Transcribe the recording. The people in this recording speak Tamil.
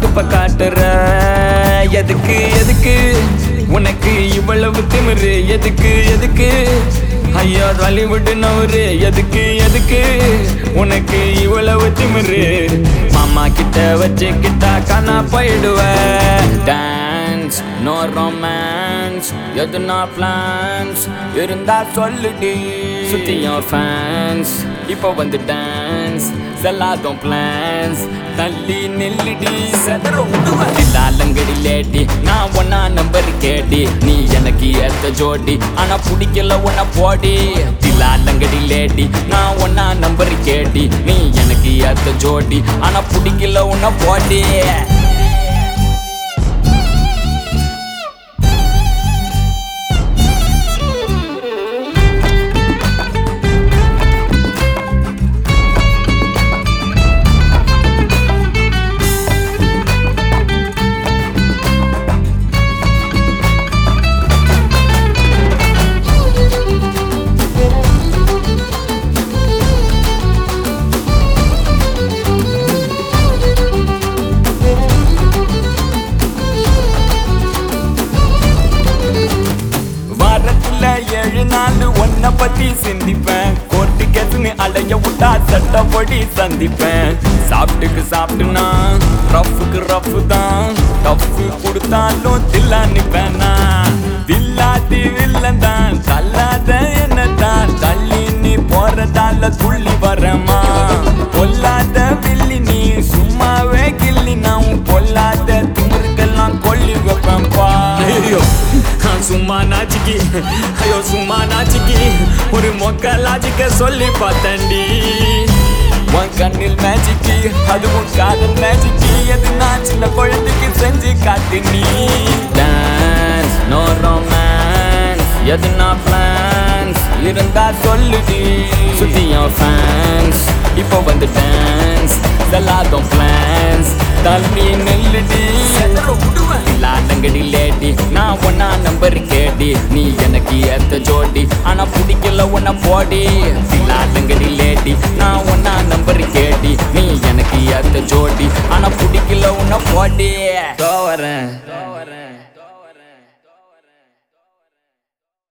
இப்ப காட்டுற எதுக்கு எதுக்கு உனக்கு இவ்வளவு திமிரு எதுக்கு எதுக்கு ஐயா ஹாலிவுட் நவரு எதுக்கு எதுக்கு உனக்கு இவ்வளவு திமிரு மாமா கிட்ட வச்சுக்கிட்டா காணா போயிடுவ டான்ஸ் நோ ரொமான்ஸ் எதுனா பிளான்ஸ் இருந்தா சொல்லுடி சுத்தியும் ஃபேன்ஸ் இப்போ வந்து டான்ஸ் செல்லாதும் பிளான்ஸ் தள்ளி நெல்லுடி செதறும் லாலங்கடி லேடி நான் ஒன்னா நம்பர் கேடி நீ எனக்கு ஏத்த ஜோடி ஆனா பிடிக்கல உன்ன போடி லாலங்கடி லேடி நான் ஒன்னா நம்பர் கேடி நீ எனக்கு ஏத்த ஜோடி ஆனா பிடிக்கல உன்ன போடி வாரத்துல ஏழு நாள் ஒன்ன பத்தி சிந்திப்பேன் கோர்ட்டு கேசுன்னு அலைய விட்டா சட்டப்படி சந்திப்பேன் சாப்பிட்டுக்கு சாப்பிட்டுனா ரஃப்புக்கு ரஃப்பு தான் டஃப்பு கொடுத்தாலும் தில்லா நிப்பேனா தில்லாதி வில்லன் தான் தள்ளாத என்ன தான் தள்ளி நீ போறதால துள்ளி வரமா பொல்லாத வில்லி நீ சும்மாவே கிள்ளி நான் பொல்லாத திமிருக்கெல்லாம் கொல்லி வைப்பேன்பா ஐயோ நான் சும்மா நாச்சிக்கி ஐயோ சும்மா நாச்சிக்கி ஒரு மொக்க லாஜிக்க சொல்லி பார்த்தண்டி உன் கண்ணில் மேஜிக்கி அதுவும் காதல் மேஜிக்கி எது நான் சின்ன குழந்தைக்கு செஞ்சு காட்டு நீ டான்ஸ் நோ ரொமான்ஸ் எதுனா பிளான்ஸ் இருந்தா சொல்லுடி சுத்தியும் ஃபேன்ஸ் இப்போ வந்து டான்ஸ் செல்லாதும் பிளான்ஸ் தள்ளி நெல்லுடி லாட்டங்கடி லேடி நான் ஒன்னா நம்பர் கேடி நீ எனக்கு ஏத்த ஜோடி ஆனா பிடிக்கல உன்ன போடி லாட்டங்கடி லேடி நான் ஒன்னா நம்பர் கேடி நீ எனக்கு ஏத்த ஜோடி ஆனா பிடிக்கல உன்ன போடி வரேன்